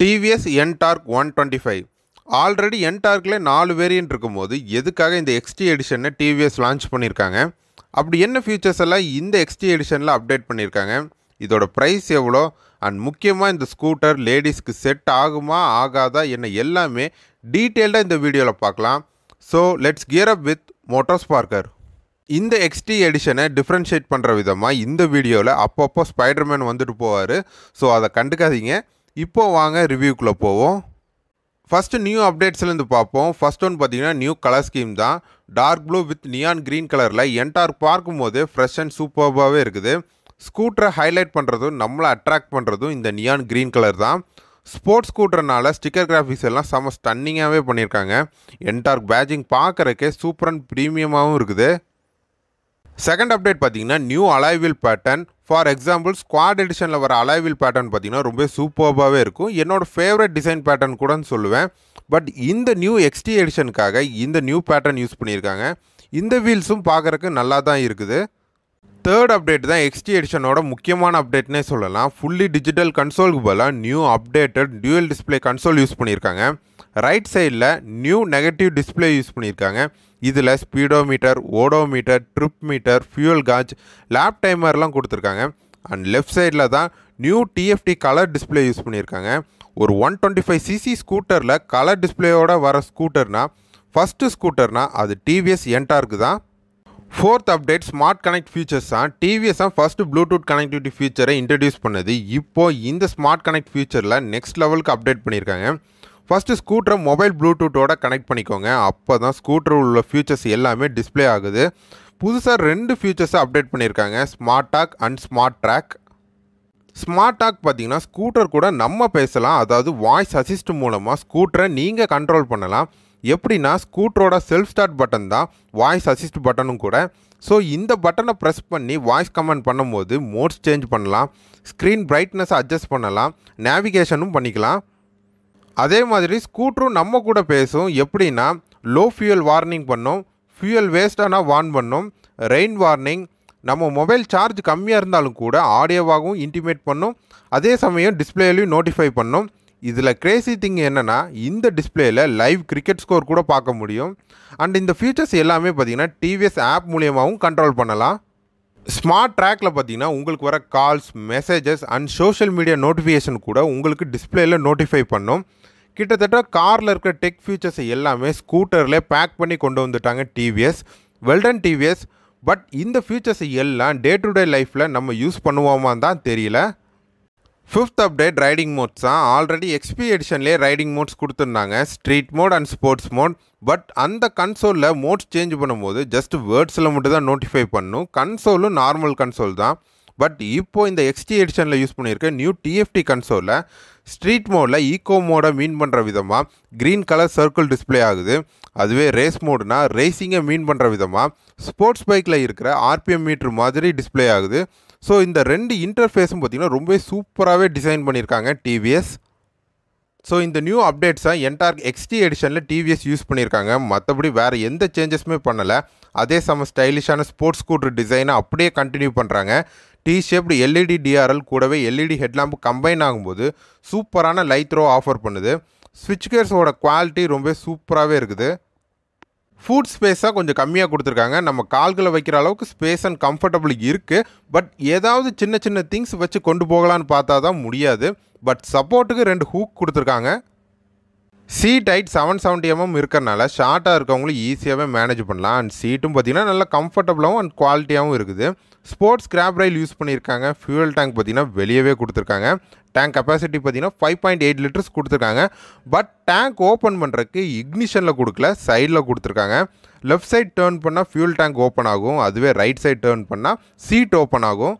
TVS Ntorq one twenty five already என்டார்க்கில் நாலு variant இருக்கும்போது எதுக்காக இந்த எக்ஸ்டி எடிஷனை டிவிஎஸ் லான்ச் பண்ணியிருக்காங்க அப்படி என்ன ஃபீச்சர்ஸ் எல்லாம் இந்த எக்ஸ்டி எடிஷனில் அப்டேட் பண்ணியிருக்காங்க இதோட ப்ரைஸ் எவ்வளோ அண்ட் முக்கியமாக இந்த ஸ்கூட்டர் லேடிஸ்க்கு செட் ஆகுமா ஆகாதா என்ன எல்லாமே டீட்டெயில்டாக இந்த வீடியோவில் பார்க்கலாம் so let's gear up with Motos Parker இந்த எக்ஸ்டி எடிஷனை டிஃப்ரென்ஷியேட் பண்ணுற விதமாக இந்த வீடியோவில் அப்பப்போ ஸ்பைடர்மேன் வந்துட்டு போவார் ஸோ அதை கண்டுக்காதீங்க இப்போ வாங்க ரிவ்யூக்குள்ளே போவோம் ஃபஸ்ட்டு நியூ அப்டேட்ஸ்லேருந்து பார்ப்போம் ஃபர்ஸ்ட் ஒன் பார்த்தீங்கன்னா நியூ கலர் ஸ்கீம் தான் dark blue with neon green கலரில் என்டார் பார்க்கும்போது ஃப்ரெஷ் அண்ட் சூப்பர்பாகவே இருக்குது ஸ்கூட்டரை ஹைலைட் பண்ணுறதும் நம்மளை அட்ராக்ட் பண்ணுறதும் இந்த நியான் க்ரீன் கலர் தான் ஸ்போர்ட்ஸ் ஸ்கூட்டர்னால ஸ்டிக்கர் கிராஃபிக்ஸ் எல்லாம் செம்ம ஸ்டன்னிங்காகவே பண்ணியிருக்காங்க என்டார்க் பேஜிங் பார்க்குறக்கே சூப்பர் அண்ட் ப்ரீமியமாகவும் இருக்குது செகண்ட் அப்டேட் பார்த்தீங்கன்னா new alloy wheel pattern for example squad எடிஷனில் வர அலைவில் பேட்டர்ன் பார்த்தீங்கன்னா ரொம்ப சூப்பர்பாகவே இருக்கும் என்னோட ஃபேவரட் டிசைன் பேட்டர்ன் கூட சொல்லுவேன் பட் இந்த நியூ எக்ஸ்டி எடிஷனுக்காக இந்த நியூ பேட்டர்ன் யூஸ் பண்ணியிருக்காங்க இந்த வீல்ஸும் பார்க்குறக்கு நல்லா தான் இருக்குது தேர்ட் அப்டேட் தான் எக்ஸ்டி எடிஷனோட முக்கியமான அப்டேட்னே சொல்லலாம் ஃபுல்லி டிஜிட்டல் கன்சோலுக்கு பதிலாக new updated dual display console use பண்ணியிருக்காங்க ரைட் சைடில் நியூ நெகட்டிவ் டிஸ்பிளே யூஸ் பண்ணியிருக்காங்க இதில் speedometer odometer trip meter fuel gauge lap டைமர்லாம் கொடுத்துருக்காங்க அண்ட் லெஃப்ட் சைடில் தான் new TFT colour display use பண்ணியிருக்காங்க ஒரு ஒன் டுவெண்ட்டி ஃபைவ் சிசி ஸ்கூட்டரில் கலர் டிஸ்பிளேயோட வர ஸ்கூட்டர்னா ஃபஸ்ட்டு ஸ்கூட்டர்னா அது டிவிஎஸ் என்டார்க்கு தான் fourth update smart connect features தான் டிவிஎஸ் தான் ஃபஸ்ட்டு ப்ளூடூத் கனெக்டிவிட்டி ஃபீச்சரை இன்ட்ரடியூஸ் பண்ணது இப்போது இந்த ஸ்மார்ட் கனெக்ட் ஃபீச்சரில் நெக்ஸ்ட் லெவலுக்கு அப்டேட் பண்ணியிருக்காங்க ஃபஸ்ட்டு ஸ்கூட்டரை மொபைல் ப்ளூடூத்தோட கனெக்ட் பண்ணிக்கோங்க அப்போ தான் ஸ்கூட்டர் உள்ள ஃபீச்சர்ஸ் எல்லாமே டிஸ்பிளே ஆகுது புதுசாக ரெண்டு ஃபீச்சர்ஸை அப்டேட் பண்ணியிருக்காங்க smart talk and smart track smart talk பார்த்தீங்கன்னா ஸ்கூட்டர் கூட நம்ம பேசலாம் அதாவது வாய்ஸ் அசிஸ்ட் மூலமாக ஸ்கூட்டரை நீங்கள் கண்ட்ரோல் பண்ணலாம் எப்படின்னா ஸ்கூட்டரோட செல்ஃப் ஸ்டார்ட் பட்டன் தான் வாய்ஸ் அசிஸ்ட் பட்டனும் கூட ஸோ இந்த பட்டனை ப்ரெஸ் பண்ணி வாய்ஸ் கமெண்ட் பண்ணும்போது மோட்ஸ் சேஞ்ச் பண்ணலாம் ஸ்க்ரீன் பிரைட்னஸை அட்ஜஸ்ட் பண்ணலாம் நேவிகேஷனும் பண்ணிக்கலாம் அதே மாதிரி ஸ்கூட்டரும் நம்ம கூட பேசும் எப்படின்னா லோ ஃபியூயல் வார்னிங் பண்ணும் ஃபியூயல் வேஸ்டானால் வார்ன் பண்ணும் ரெயின் வார்னிங் நம்ம மொபைல் சார்ஜ் கம்மியாக இருந்தாலும் கூட ஆடியோவாகவும் இன்டிமேட் பண்ணும் அதே சமயம் டிஸ்பிளேலையும் நோட்டிஃபை பண்ணும் இதில் கிரேசி திங் என்னென்னா இந்த டிஸ்பிளேயில் லைவ் கிரிக்கெட் ஸ்கோர் கூட பார்க்க முடியும் அண்ட் இந்த ஃபீச்சர்ஸ் எல்லாமே பார்த்திங்கன்னா டிவிஎஸ் ஆப் மூலியமாகவும் கண்ட்ரோல் பண்ணலாம் ஸ்மார்ட் ட்ராக்கில் பார்த்தீங்கன்னா உங்களுக்கு வர calls messages and social media notification கூட உங்களுக்கு டிஸ்பிளேயில் நோட்டிஃபை பண்ணும் கிட்டத்தட்ட காரில் இருக்கிற டெக் ஃபீச்சர்ஸ் எல்லாமே ஸ்கூட்டரில் பேக் பண்ணி கொண்டு வந்துட்டாங்க டிவிஎஸ் வெல்டன் டிவிஎஸ் பட் இந்த ஃபீச்சர்ஸ் எல்லாம் டே டு டே லைஃப்பில் நம்ம யூஸ் பண்ணுவோமான்னு தான் தெரியல ஃபிஃப்த் அப்டேட் ரைடிங் மோட்ஸ் தான் ஆல்ரெடி எக்ஸ்பி எடிஷன்லேயே ரைடிங் மோட்ஸ் கொடுத்துருந்தாங்க street mode and sports mode but அந்த கன்சோலில் மோட்ஸ் சேஞ்ச் பண்ணும்போது ஜஸ்ட் வேர்ட்ஸில் மட்டும் தான் நோட்டிஃபை பண்ணும் கன்சோலும் நார்மல் கன்சோல் தான் பட் இப்போது இந்த எக்ஸ்டி எடிஷனில் யூஸ் பண்ணியிருக்க நியூ டிஎஃப்டி கன்சோலில் ஸ்ட்ரீட் மோடில் ஈகோ மோடை மீன் பண்ணுற விதமாக க்ரீன் கலர் சர்க்கிள் டிஸ்பிளே ஆகுது அதுவே ரேஸ் மோடுனா ரேசிங்கை மீன் பண்ணுற விதமாக ஸ்போர்ட்ஸ் பைக்கில் இருக்கிற ஆர்பிஎம் மீட்ரு மாதிரி டிஸ்பிளே ஆகுது ஸோ இந்த ரெண்டு இன்டர்ஃபேஸும் பார்த்திங்கன்னா ரொம்ப சூப்பராகவே டிசைன் பண்ணியிருக்காங்க டிவிஎஸ் ஸோ இந்த நியூ அப்டேட்ஸை என்டார்க் எக்ஸ்டி எடிஷனில் டிவிஎஸ் யூஸ் பண்ணியிருக்காங்க மற்றபடி வேறு எந்த சேஞ்சஸுமே பண்ணலை அதே சம ஸ்டைலிஷான ஸ்போர்ட்ஸ் ஸ்கூட்டர் டிசைனை அப்படியே கண்டினியூ பண்ணுறாங்க டி ஷேப்டு எல்இடி டிஆர்எல் கூடவே எல்இடி ஹெட்லாம்பு கம்பைன் ஆகும்போது சூப்பரான லைட் த்ரோ ஆஃபர் பண்ணுது ஸ்விட்ச் கேர்ஸோட குவாலிட்டி ரொம்ப சூப்பராகவே இருக்குது ஃபுட் ஸ்பேஸாக கொஞ்சம் கம்மியாக கொடுத்துருக்காங்க நம்ம கால்களை வைக்கிற அளவுக்கு ஸ்பேஸ் அண்ட் கம்ஃபர்டபுள் இருக்குது பட் ஏதாவது சின்ன சின்ன திங்ஸ் வச்சு கொண்டு போகலான்னு பார்த்தா தான் முடியாது பட் சப்போர்ட்டுக்கு ரெண்டு ஹூக் கொடுத்துருக்காங்க seat height seven seventy MM இருக்கிறனால ஷார்ட்டாக இருக்கவங்களும் ஈஸியாகவே மேனேஜ் பண்ணலாம் அண்ட் சீட்டும் பார்த்திங்கன்னா நல்லா கம்ஃபர்டபுளாகவும் அண்ட் குவாலிட்டியாகவும் இருக்குது ஸ்போர்ட்ஸ் கிராப் ரயில் யூஸ் பண்ணியிருக்காங்க ஃபியூல் டேங்க் பார்த்திங்கன்னா வெளியவே கொடுத்துருக்காங்க டேங்க் கெப்பாசிட்டி பார்த்திங்கன்னா ஃபைவ் பாயிண்ட் எயிட் லிட்டர்ஸ் கொடுத்துருக்காங்க பட் டேங்க் ஓப்பன் பண்ணுறதுக்கு இக்னிஷனில் கொடுக்கல சைடில் கொடுத்துருக்காங்க லெஃப்ட் சைட் டேர்ன் பண்ணால் ஃபியூல் டேங்க் ஓப்பன் ஆகும் அதுவே ரைட் சைட் டேர்ன் பண்ணால் சீட் ஓப்பன் ஆகும்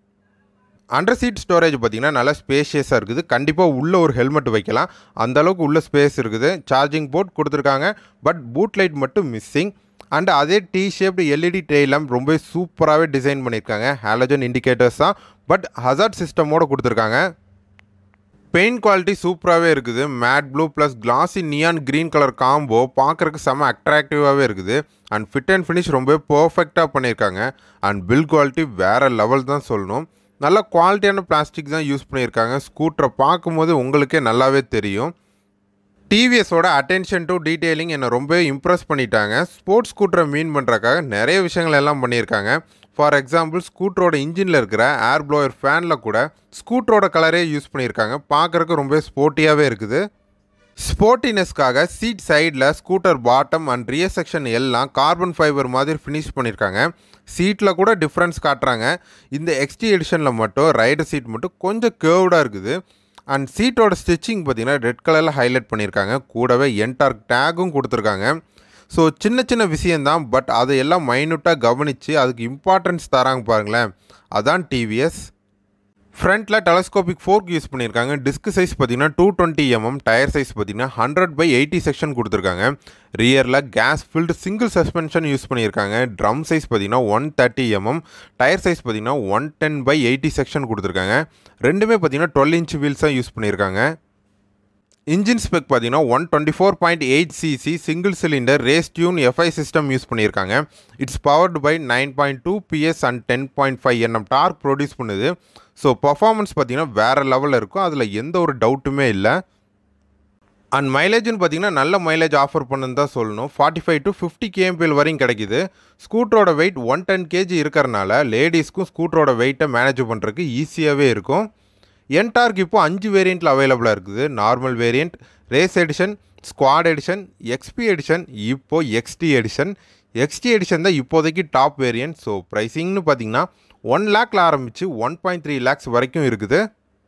அண்டர் சீட் ஸ்டோரேஜ் பார்த்திங்கன்னா நல்லா ஸ்பேஷியஸாக இருக்குது கண்டிப்பாக உள்ளே ஒரு ஹெல்மெட் வைக்கலாம் அந்த அளவுக்கு உள்ள ஸ்பேஸ் இருக்குது சார்ஜிங் போர்ட் கொடுத்துருக்காங்க பட் பூட் லைட் மட்டும் மிஸ்ஸிங் அண்ட் அதே டி ஷேப்டு எல்இடி ட்ரெயிலாம் ரொம்ப சூப்பராகவே டிசைன் பண்ணியிருக்காங்க ஹாலஜன் இண்டிகேட்டர்ஸ் தான் பட் ஹசார்ட் சிஸ்டமோடு கொடுத்துருக்காங்க பெயிண்ட் குவாலிட்டி சூப்பராகவே இருக்குது matte blue plus classy neon green colour combo பார்க்குறக்கு செம்ம அட்ராக்டிவாகவே இருக்குது அண்ட் ஃபிட் அண்ட் ஃபினிஷ் ரொம்ப பர்ஃபெக்டாக பண்ணியிருக்காங்க அண்ட் பில் குவாலிட்டி வேறு லெவல் தான் சொல்லணும் நல்ல குவாலிட்டியான பிளாஸ்டிக் தான் யூஸ் பண்ணியிருக்காங்க ஸ்கூட்டரை பார்க்கும்போது உங்களுக்கே நல்லாவே தெரியும் டிவிஎஸோட அட்டென்ஷன் டு டீட்டெயிலிங் என்னை ரொம்பவே இம்ப்ரெஸ் பண்ணிட்டாங்க ஸ்போர்ட்ஸ் ஸ்கூட்டரை மீன் பண்ணுறக்காக நிறைய விஷயங்கள் எல்லாம் பண்ணியிருக்காங்க ஃபார் எக்ஸாம்பிள் ஸ்கூட்டரோட இன்ஜினில் இருக்கிற ஏர் ப்ளோயர் ஃபேனில் கூட ஸ்கூட்டரோட கலரே யூஸ் பண்ணியிருக்காங்க பார்க்குறக்கு ரொம்ப ஸ்போர்ட்டியாகவே இருக்குது ஸ்போர்ட்டினஸ்க்காக சீட் சைடில் scooter bottom and rear section எல்லாம் கார்பன் ஃபைபர் மாதிரி ஃபினிஷ் பண்ணியிருக்காங்க சீட்டில் கூட டிஃப்ரென்ஸ் காட்டுறாங்க இந்த எக்ஸ்டி எடிஷனில் மட்டும் ரைடர் சீட் மட்டும் கொஞ்சம் கேர்வ்டாக இருக்குது அண்ட் சீட்டோட ஸ்டிச்சிங் பார்த்தீங்கன்னா ரெட் கலரில் ஹைலைட் பண்ணியிருக்காங்க கூடவே என்டார்க் டேகும் கொடுத்துருக்காங்க ஸோ சின்ன சின்ன விஷயந்தான் பட் அதை எல்லாம் மைனூட்டாக கவனித்து அதுக்கு இம்பார்ட்டன்ஸ் தராங்க பாருங்களேன் அதான் டிவிஎஸ் ஃப்ரண்ட்டில் டெலஸ்கோபிக் ஃபோர்க் யூஸ் பண்ணியிருக்காங்க டிஸ்க் சைஸ் பார்த்தீங்கன்னா two twenty MM tyre size பார்த்தீங்கன்னா ஹண்ட்ரட் பை எயிட்டி செக்ஷன் கொடுத்துருக்காங்க ரியரில் gas filled single suspension use பண்ணியிருக்காங்க ட்ரம் சைஸ் பார்த்தீங்கன்னா one thirty MM tyre size பார்த்தீங்கன்னா one ten by eighty section கொடுத்துருக்காங்க ரெண்டுமே பார்த்தீங்கன்னா டுவெல் இன்ச் வீல்ஸ் தான் யூஸ் பண்ணியிருக்காங்க இன்ஜின் ஸ்பெக் பார்த்தீங்கன்னா one twenty four point eight CC single cylinder race tune FI system use பண்ணியிருக்காங்க it's powered by nine point two PS and ten point five NM torque produce பண்ணுது so performance பார்த்தீங்கன்னா வேறு லெவலில் இருக்கும் அதில் எந்த ஒரு டவுட்டுமே இல்லை அண்ட் மைலேஜ்னு பார்த்தீங்கன்னா நல்ல மைலேஜ் ஆஃபர் பண்ணுன்னு தான் சொல்லணும் forty five to fifty KMPL வரையும் கிடைக்குது ஸ்கூட்டரோட வெயிட் ஒன் டென் கேஜி இருக்கிறனால லேடிஸ்க்கும் ஸ்கூட்டரோட வெயிட்டை மேனேஜ் பண்ணுறதுக்கு ஈஸியாகவே இருக்கும் என்டார்க் இப்போ அஞ்சு வேரியண்ட்டில் அவைலபிளாக இருக்குது normal variant race edition squad edition XP edition இப்போ எக்ஸ்டி எடிஷன் எக்ஸ்டி எடிஷன் தான் இப்போதைக்கு டாப் வேரியண்ட் ஸோ ப்ரைஸிங்னு பார்த்தீங்கன்னா ஒன் லேக்கில் ஆரம்பித்து ஒன் பாயிண்ட் த்ரீ லேக்ஸ் வரைக்கும் இருக்குது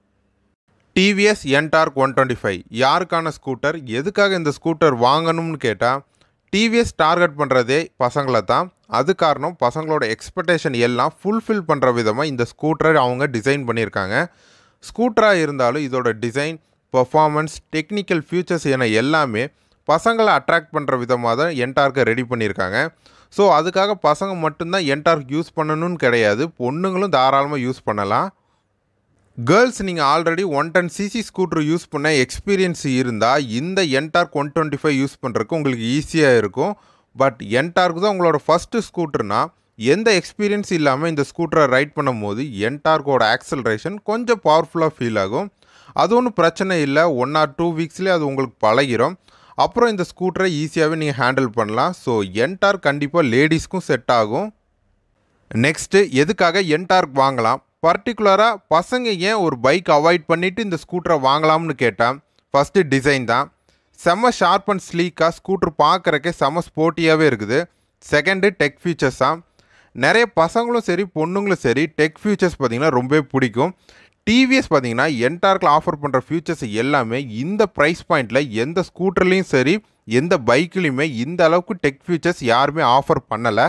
TVS Ntorq one twenty five யாருக்கான ஸ்கூட்டர் எதுக்காக இந்த ஸ்கூட்டர் வாங்கணும்னு கேட்டால் டிவிஎஸ் டார்கெட் பண்ணுறதே பசங்களை தான் அது காரணம் பசங்களோட எக்ஸ்பெக்டேஷன் எல்லாம் ஃபுல்ஃபில் பண்ணுற விதமாக இந்த ஸ்கூட்டரை அவங்க டிசைன் பண்ணியிருக்காங்க ஸ்கூட்டராக இருந்தாலும் இதோட டிசைன் பர்ஃபார்மன்ஸ் டெக்னிக்கல் ஃபியூச்சர்ஸ் என எல்லாமே பசங்களை அட்ராக்ட் பண்ணுற விதமாக தான் என்டார்க்கை ரெடி பண்ணியிருக்காங்க ஸோ அதுக்காக பசங்க மட்டும்தான் என்டார்க் யூஸ் பண்ணணும்னு கிடையாது பொண்ணுங்களும் தாராளமாக யூஸ் பண்ணலாம் கேர்ள்ஸ் நீங்கள் already one ten CC scooter use பண்ண எக்ஸ்பீரியன்ஸ் இருந்தால் இந்த Ntorq one twenty five use பண்ணுறதுக்கு உங்களுக்கு ஈஸியாக இருக்கும் பட் என்டார்க் தான் உங்களோட ஃபஸ்ட்டு ஸ்கூட்டர்னா எந்த எக்ஸ்பீரியன்ஸ் இல்லாமல் இந்த ஸ்கூட்டரை ரைட் பண்ணும்போது என்டார்க்கோட ஆக்சலரேஷன் கொஞ்சம் பவர்ஃபுல்லாக ஃபீல் ஆகும் அது ஒன்றும் பிரச்சனை இல்லை ஒன் ஆர் டூ வீக்ஸ்லேயே அது உங்களுக்கு பழகிரும் அப்புறம் இந்த ஸ்கூட்டரை ஈஸியாகவே நீங்கள் ஹேண்டில் பண்ணலாம் ஸோ என்டார்க் கண்டிப்பாக லேடிஸ்க்கும் செட் ஆகும் நெக்ஸ்ட்டு எதுக்காக என்டார்க் வாங்கலாம் பர்டிகுலராக பசங்க ஏன் ஒரு பைக் அவாய்ட் பண்ணிவிட்டு இந்த ஸ்கூட்டரை வாங்கலாம்னு கேட்டால் ஃபஸ்ட்டு டிசைன் தான் செம்ம ஷார்ப் அண்ட் ஸ்லீக்காக ஸ்கூட்ரு பார்க்குறக்கே செம்ம ஸ்போர்ட்டியாகவே இருக்குது செகண்டு டெக் ஃபீச்சர்ஸ் தான் நிறைய பசங்களும் சரி பொண்ணுங்களும் சரி டெக் ஃபியூச்சர்ஸ் பார்த்திங்கன்னா ரொம்பவே பிடிக்கும் டிவிஎஸ் பார்த்தீங்கன்னா என்டார்க்கில் ஆஃபர் பண்ணுற ஃபியூச்சர்ஸ் எல்லாமே இந்த ப்ரைஸ் பாயிண்டில் எந்த ஸ்கூட்டர்லேயும் சரி எந்த பைக்லேயுமே இந்த அளவுக்கு டெக் ஃபியூச்சர்ஸ் யாருமே ஆஃபர் பண்ணலை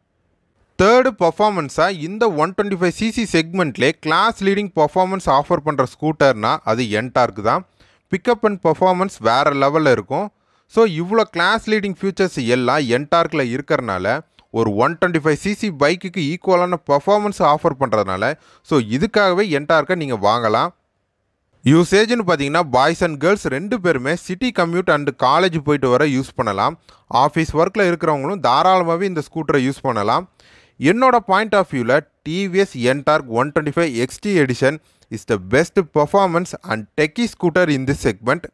தேர்டு பர்ஃபார்மன்ஸாக இந்த ஒன் டுவெண்ட்டி ஃபைவ் சிசி செக்மெண்ட்லேயே கிளாஸ் லீடிங் பர்ஃபார்மன்ஸ் ஆஃபர் பண்ணுற ஸ்கூட்டர்னால் அது என்டார்க் தான் பிக்கப் அண்ட் பர்ஃபார்மன்ஸ் வேறு லெவலில் இருக்கும் ஸோ இவ்வளோ கிளாஸ் லீடிங் ஃபியூச்சர்ஸ் எல்லாம் என்டார்க்கில் இருக்கிறனால ஒரு ஒன் டுவெண்ட்டி ஃபைவ் சிசி பைக்குக்கு ஈக்குவலான பர்ஃபார்மன்ஸ் ஆஃபர் பண்ணுறதுனால ஸோ இதுக்காகவே என்டார்க்கை நீங்கள் வாங்கலாம் யூசேஜ்னு பார்த்தீங்கன்னா பாய்ஸ் அண்ட் கேர்ள்ஸ் ரெண்டு பேருமே சிட்டி கம்யூட் அண்டு காலேஜ் போயிட்டு வர யூஸ் பண்ணலாம் ஆஃபீஸ் ஒர்க்கில் இருக்கிறவங்களும் தாராளமாகவே இந்த ஸ்கூட்டரை யூஸ் பண்ணலாம் என்னோட பாயிண்ட் ஆஃப் வியூவில் TVS Ntorq one twenty five XT edition is the best performance and techie scooter in this segment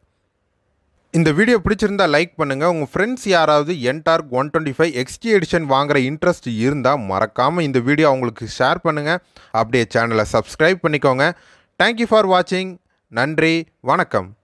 இந்த வீடியோ பிடிச்சிருந்தா லைக் பண்ணுங்கள் உங்கள் ஃப்ரெண்ட்ஸ் யாராவது Ntorq one twenty five XT edition வாங்குற இன்ட்ரெஸ்ட் இருந்தால் மறக்காமல் இந்த வீடியோ அவங்களுக்கு ஷேர் பண்ணுங்கள் அப்படியே சேனலை சப்ஸ்கிரைப் பண்ணிக்கோங்க தேங்க்யூ ஃபார் வாட்சிங் நன்றி வணக்கம்